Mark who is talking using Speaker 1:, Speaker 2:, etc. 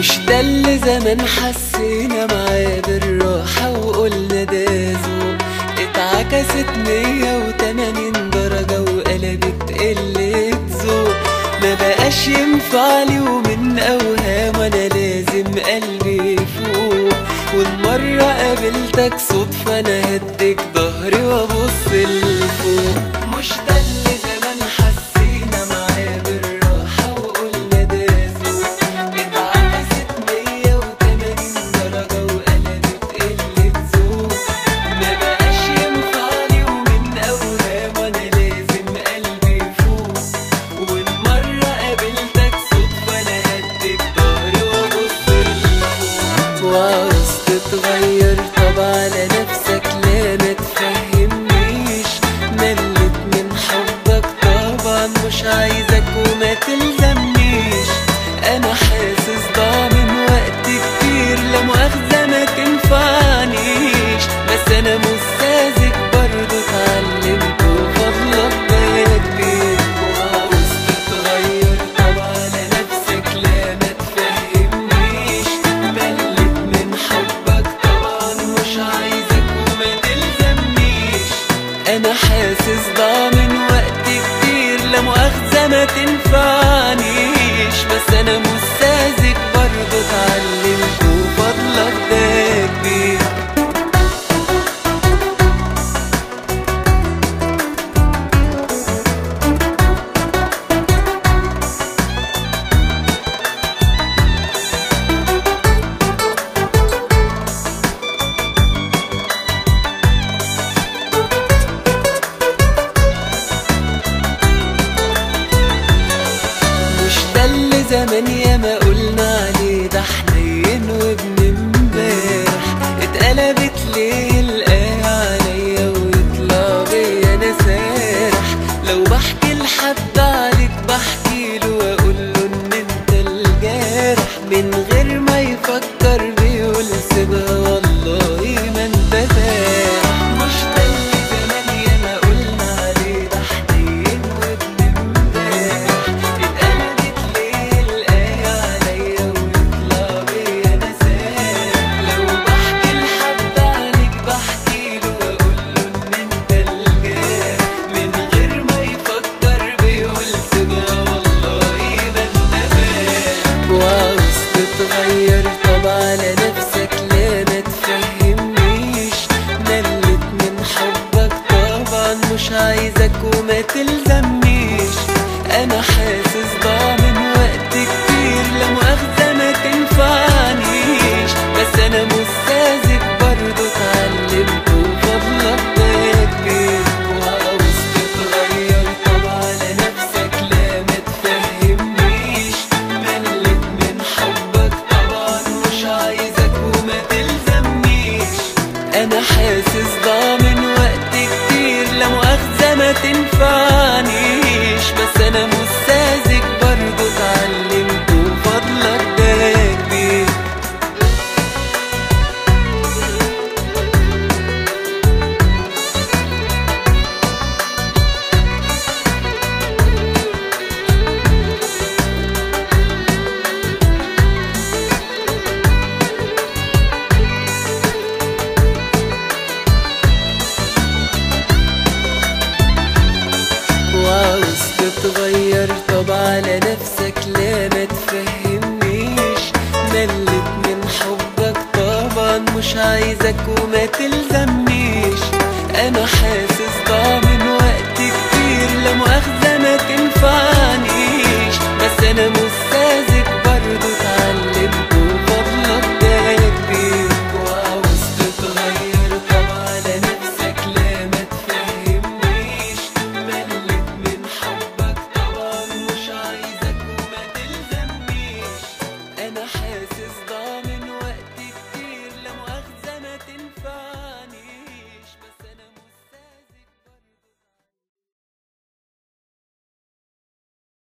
Speaker 1: مش ده اللي زمان حسينا معاه بالراحة وقلنا ده ذوق اتعكست مية وتمانين درجة وقلبت قلة ذوق ما بقاش ينفعلي ومن أوهام أنا لازم قلبي يفوق والمرة قابلتك صدفة أنا هديك ظهري وأبص لفوق مش ده اللي زمان حسينا معاه بالراحة وقلنا ده ذوق اتعكست مية وتمانين درجة وقلبت قلة ذوق ما بقاش ينفعلي ومن أوهام وأنا لازم قلبي يفوق والمرة قابلتك صدفة أنا هديك ظهري وأبص لفوق وعاوز تتغير طب على نفسك لا ما تفهمنيش ملت من حبك طبعا مش عايزك وما تلزمنيش انا حاسس ضاع من وقت كتير لا مؤاخذة ما تنفعنيش بس انا مستاذك برضه اتعلمت وفضلك بقى كبير وعاوز تتغير طب على نفسك لا ما تفهمنيش ملت من حبك طبعا مش عايزك وما تلزمنيش انا حاسس ضاع من وقت كتير لا مؤاخذة ما تنفعنيش بس انا مستاذك برضه اتعلمت وفضلك ده كبير مش ده اللي زمان ياما قلنا عليه ده حنين وابن امبارح اتقلبت ليه الآية عليا ويطلع بيا انا سارح لو بحكي لحد عليك بحكي له واقول له ان انت الجارح من غير ما يفكر بيقول سيبها والله ما انت فارح مش ده اللي زمان ياما قلنا عليه ده حنين وابن امبارح اتقلبت ليه الآية عليا ويطلع بيا انا سارح لو بحكي لحد عليك بحكي له واقول له ان انت الجارح من غير ما يفكر بيقول سيبها والله ما انت فارح وعاوز تتغير طب على نفسك لا ما تفهمنيش ملت من حبك طبعا مش عايزك وما تلزمنيش انا حاسس ضاع من وقت كتير لا مؤاخذة ما تنفعنيش بس انا مستاذك برضه اتعلمت وفضلك ده كبير وعاوز تتغير طب على نفسك لا ما تفهمنيش ملت من حبك طبعا مش عايزك وما تلزمنيش انا حاسس ضاع من وقت كتير لا مؤاخذة ما تنفعنيش بس انا مستاذك برضه اتعلمت وفضلك ده كبير وعاوز تتغير طب على نفسك لا ما تفهمنيش ملت من حبك طبعا مش عايزك وما تلزمنيش